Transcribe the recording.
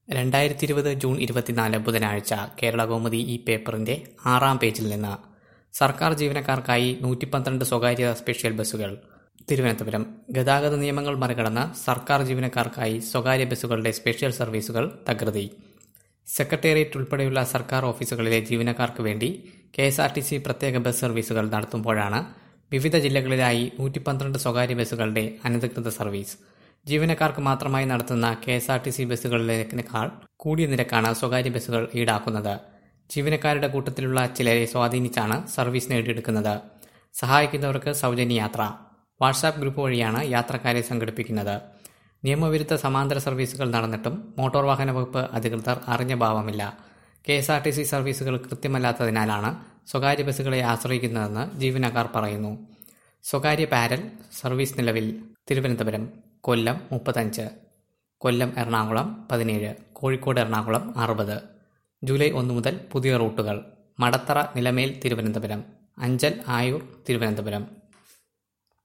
രണ്ടായിരത്തി ഇരുപത് ജൂൺ ഇരുപത്തിനാല് ബുധനാഴ്ച കേരള കൗമുദി ഈ പേപ്പറിന്റെ ആറാം പേജിൽ നിന്ന് സർക്കാർ ജീവനക്കാർക്കായി നൂറ്റി പന്ത്രണ്ട് സ്വകാര്യ സ്പെഷ്യൽ ബസ്സുകൾ തിരുവനന്തപുരം ഗതാഗത നിയമങ്ങൾ മറികടന്ന് സർക്കാർ ജീവനക്കാർക്കായി സ്വകാര്യ ബസ്സുകളുടെ സ്പെഷ്യൽ സർവീസുകൾ തകൃതി സെക്രട്ടേറിയറ്റ് ഉൾപ്പെടെയുള്ള സർക്കാർ ഓഫീസുകളിലെ ജീവനക്കാർക്ക് വേണ്ടി K S R T C പ്രത്യേക ബസ് സർവീസുകൾ നടത്തുമ്പോഴാണ് വിവിധ ജില്ലകളിലായി നൂറ്റി പന്ത്രണ്ട് സ്വകാര്യ ബസ്സുകളുടെ അനധികൃത സർവീസ് ജീവനക്കാർക്ക് മാത്രമായി നടത്തുന്ന K S R T C ബസ്സുകളിലേക്കാൾ കൂടിയ നിരക്കാണ് സ്വകാര്യ ബസ്സുകൾ ഈടാക്കുന്നത് ജീവനക്കാരുടെ കൂട്ടത്തിലുള്ള ചിലരെ സ്വാധീനിച്ചാണ് സർവീസ് നേടിയെടുക്കുന്നത് സഹായിക്കുന്നവർക്ക് സൗജന്യ യാത്ര വാട്സാപ്പ് ഗ്രൂപ്പ് വഴിയാണ് യാത്രക്കാരെ സംഘടിപ്പിക്കുന്നത് നിയമവിരുദ്ധ സമാന്തര സർവീസുകൾ നടന്നിട്ടും മോട്ടോർ വാഹന വകുപ്പ് അധികൃതർ അറിഞ്ഞ ഭാവമില്ല K S R T C സർവീസുകൾ കൃത്യമല്ലാത്തതിനാലാണ് സ്വകാര്യ ബസ്സുകളെ ആശ്രയിക്കുന്നതെന്ന് ജീവനക്കാർ പറയുന്നു സ്വകാര്യ പാരൽ സർവീസ് നിലവിൽ തിരുവനന്തപുരം കൊല്ലം മുപ്പത്തഞ്ച് കൊല്ലം എറണാകുളം പതിനേഴ് കോഴിക്കോട് എറണാകുളം അറുപത് ജൂലൈ ഒന്ന് മുതൽ പുതിയ റൂട്ടുകൾ മടത്തറ നിലമേൽ തിരുവനന്തപുരം അഞ്ചൽ ആയൂർ തിരുവനന്തപുരം